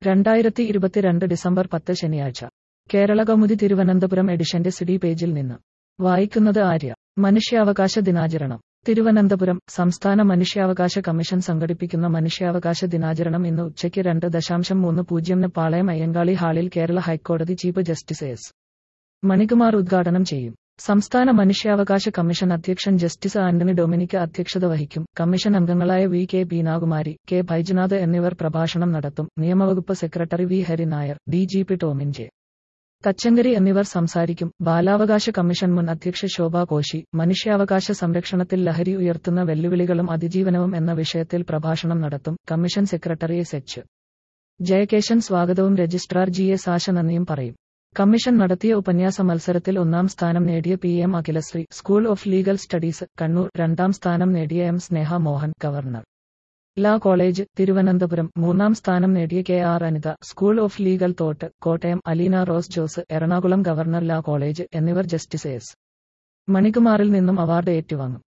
രണ്ടായിരത്തി ഇരുപത്തിരണ്ട് ഡിസംബർ പത്ത് ശനിയാഴ്ച കേരള കൗമുദി തിരുവനന്തപുരം എഡിഷന്റെ സിഡി പേജിൽ നിന്ന് വായിക്കുന്നത് ആര്യ മനുഷ്യാവകാശ ദിനാചരണം തിരുവനന്തപുരം സംസ്ഥാന മനുഷ്യാവകാശ കമ്മീഷൻ സംഘടിപ്പിക്കുന്ന മനുഷ്യാവകാശ ദിനാചരണം ഇന്ന് ഉച്ചയ്ക്ക് രണ്ട് ദശാംശം മൂന്ന് പൂജ്യംന് പാളയം അയ്യങ്കാളി ഹാളിൽ കേരള ഹൈക്കോടതി ചീഫ് ജസ്റ്റിസ് എസ് മണികുമാർ ഉദ്ഘാടനം ചെയ്യും സംസ്ഥാന മനുഷ്യാവകാശ കമ്മീഷൻ അധ്യക്ഷൻ ജസ്റ്റിസ് ആന്റണി ഡൊമിനിക് അധ്യക്ഷത വഹിക്കും കമ്മീഷൻ അംഗങ്ങളായ V K Beenakumari K Baijanath എന്നിവർ പ്രഭാഷണം നടത്തും നിയമവകുപ്പ് secretary V Hari Nair D G P Tomin J Thachankary എന്നിവർ സംസാരിക്കും ബാലാവകാശ കമ്മീഷൻ മുൻ അധ്യക്ഷ ശോഭ കോശി മനുഷ്യാവകാശ സംരക്ഷണത്തിൽ ലഹരി ഉയർത്തുന്ന വെല്ലുവിളികളും അതിജീവനവും എന്ന വിഷയത്തിൽ പ്രഭാഷണം നടത്തും commission secretary S H Jayakesan സ്വാഗതവും രജിസ്ട്രാർ ജി എസ് ആശ നന്ദിയും പറയും കമ്മീഷൻ നടത്തിയ ഉപന്യാസ മത്സരത്തിൽ ഒന്നാം സ്ഥാനം നേടിയ P M Akhilasree school of legal studies Kannur രണ്ടാം സ്ഥാനം നേടിയ M Sneha Mohan government law college Thiruvananthapuram മൂന്നാം സ്ഥാനം നേടിയ K R Anitha school of legal thought Kottayam Aleena Rose Jose Ernakulam government law college എന്നിവർ ജസ്റ്റിസ് എസ് മണികുമാറിൽ നിന്നും അവാർഡ് ഏറ്റുവാങ്ങും